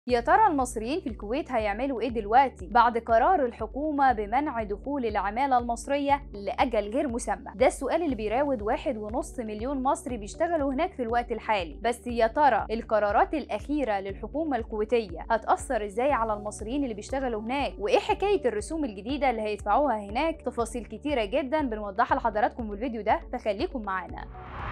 يا ترى المصريين في الكويت هيعملوا ايه دلوقتي بعد قرار الحكومة بمنع دخول العمالة المصرية لأجل غير مسمى ده السؤال اللي بيراود واحد ونص مليون مصري بيشتغلوا هناك في الوقت الحالي بس يا ترى القرارات الأخيرة للحكومة الكويتية هتأثر ازاي على المصريين اللي بيشتغلوا هناك وايه حكاية الرسوم الجديدة اللي هيدفعوها هناك تفاصيل كتيرة جدا بنوضحها لحضراتكم في الفيديو ده فخليكم معانا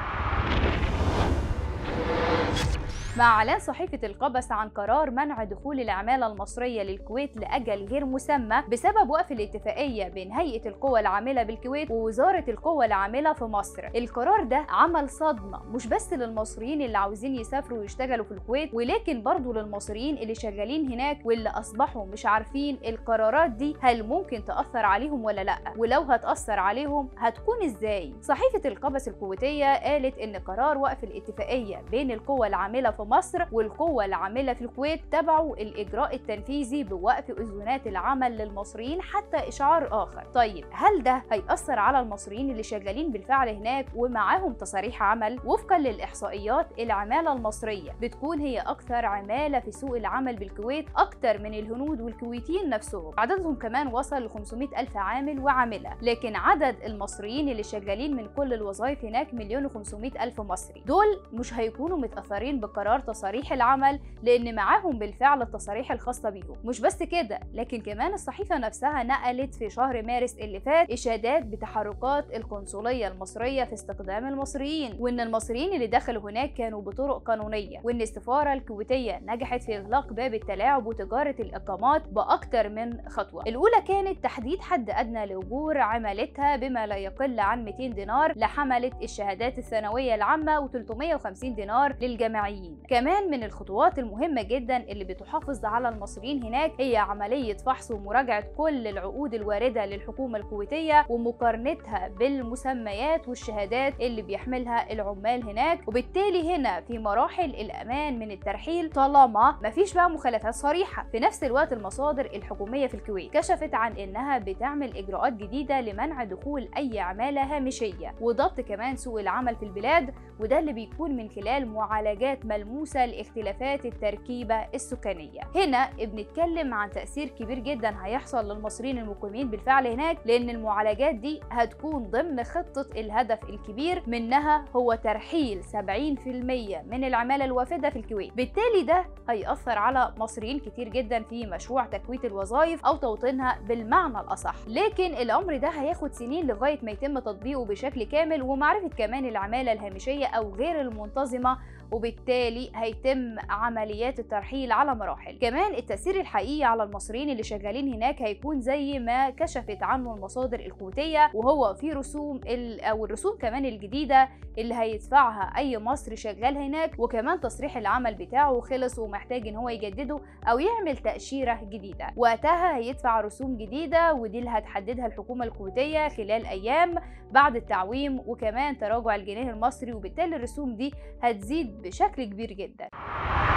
مع اعلان صحيفه القبس عن قرار منع دخول العماله المصريه للكويت لاجل غير مسمى بسبب وقف الاتفاقيه بين هيئه القوى العامله بالكويت ووزاره القوى العامله في مصر القرار ده عمل صدمه مش بس للمصريين اللي عاوزين يسافروا ويشتغلوا في الكويت ولكن برضه للمصريين اللي شغالين هناك واللي اصبحوا مش عارفين القرارات دي هل ممكن تاثر عليهم ولا لا ولو هتاثر عليهم هتكون ازاي صحيفه القبس الكويتيه قالت ان قرار وقف الاتفاقيه بين القوى العامله في مصر والقوة العاملة في الكويت تبعوا الإجراء التنفيذي بوقف أذونات العمل للمصريين حتى إشعار آخر طيب هل ده هيأثر على المصريين اللي شغالين بالفعل هناك ومعاهم تصاريح عمل وفقا للإحصائيات العمالة المصرية بتكون هي أكثر عمالة في سوق العمل بالكويت أكثر من الهنود والكويتيين نفسهم عددهم كمان وصل ل 500 ألف عامل وعاملة لكن عدد المصريين اللي شغالين من كل الوظائف هناك مليون و500 ألف مصري دول مش هيكونوا متأثرين بقرار تصاريح العمل لان معاهم بالفعل التصاريح الخاصه بيهم مش بس كده لكن كمان الصحيفه نفسها نقلت في شهر مارس اللي فات اشادات بتحركات القنصليه المصريه في استخدام المصريين وان المصريين اللي دخلوا هناك كانوا بطرق قانونيه وان السفاره الكويتيه نجحت في اغلاق باب التلاعب وتجاره الاقامات باكثر من خطوه الاولى كانت تحديد حد ادنى لاجور عمالتها بما لا يقل عن 200 دينار لحمله الشهادات الثانويه العامه و350 دينار للجامعيين كمان من الخطوات المهمة جدا اللي بتحافظ على المصريين هناك هي عملية فحص ومراجعة كل العقود الواردة للحكومة الكويتية ومقارنتها بالمسميات والشهادات اللي بيحملها العمال هناك وبالتالي هنا في مراحل الأمان من الترحيل طالما مفيش بقى مخالفات صريحة في نفس الوقت المصادر الحكومية في الكويت كشفت عن إنها بتعمل إجراءات جديدة لمنع دخول أي عمالة هامشية وضبط كمان سوق العمل في البلاد وده اللي بيكون من خلال معالجات ملموسة لاختلافات التركيبة السكانية هنا بنتكلم عن تأثير كبير جدا هيحصل للمصريين المقيمين بالفعل هناك لأن المعالجات دي هتكون ضمن خطة الهدف الكبير منها هو ترحيل 70% من العمالة الوافدة في الكويت بالتالي ده هيأثر على مصريين كتير جدا في مشروع تكويت الوظائف أو توطينها بالمعنى الأصح لكن الأمر ده هياخد سنين لغاية ما يتم تطبيقه بشكل كامل ومعرفة كمان العمالة الهامشية أو غير المنتظمة وبالتالي هيتم عمليات الترحيل على مراحل كمان التأثير الحقيقي على المصريين اللي شغالين هناك هيكون زي ما كشفت عنه المصادر الكويتية وهو في رسوم أو الرسوم كمان الجديدة اللي هيدفعها أي مصري شغال هناك وكمان تصريح العمل بتاعه خلص ومحتاج إن هو يجدده أو يعمل تأشيرة جديدة وقتها هيدفع رسوم جديدة ودي اللي هتحددها الحكومة الكويتية خلال أيام بعد التعويم وكمان تراجع الجنيه المصري وبالتالي الرسوم دي هتزيد بشكل كبير جدا